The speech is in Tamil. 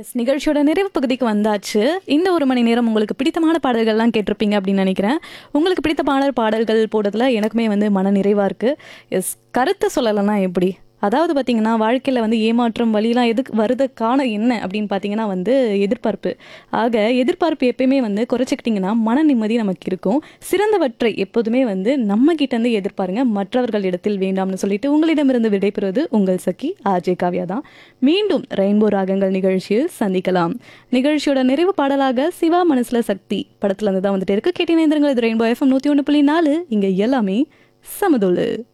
எஸ் நிகழ்ச்சியோட நிறைவு பகுதிக்கு வந்தாச்சு இந்த ஒரு மணி நேரம் உங்களுக்கு பிடித்தமான பாடல்கள்லாம் கேட்டிருப்பீங்க அப்படின்னு நினைக்கிறேன் உங்களுக்கு பிடித்த பாடல் பாடல்கள் போடுறதுல எனக்குமே வந்து மன நிறைவாக இருக்குது எஸ் கருத்தை சொல்லலைன்னா எப்படி அதாவது பார்த்தீங்கன்னா வாழ்க்கையில் வந்து ஏமாற்றம் வழியெலாம் எதுக்கு வருதுக்கான என்ன அப்படின்னு பார்த்தீங்கன்னா வந்து எதிர்பார்ப்பு ஆக எதிர்பார்ப்பு எப்பயுமே வந்து குறைச்சிக்கிட்டிங்கன்னா மன நிம்மதி நமக்கு இருக்கும் சிறந்தவற்றை எப்போதுமே வந்து நம்ம கிட்டேருந்து எதிர்பாருங்க மற்றவர்கள் இடத்தில் வேண்டாம்னு சொல்லிட்டு உங்களிடமிருந்து விடைபெறுவது உங்கள் சகி ஆஜே காவ்யா தான் மீண்டும் ரெயின்போ ராகங்கள் நிகழ்ச்சியில் சந்திக்கலாம் நிகழ்ச்சியோட நிறைவு பாடலாக சிவா மனசுல சக்தி படத்துல இருந்து தான் வந்துட்டு இருக்கு கேட்டினேந்திரங்கள் இது ரெயின்போ எஃப்எம் நூற்றி ஒன்று புள்ளி நாலு இங்கே எல்லாமே சமதோலு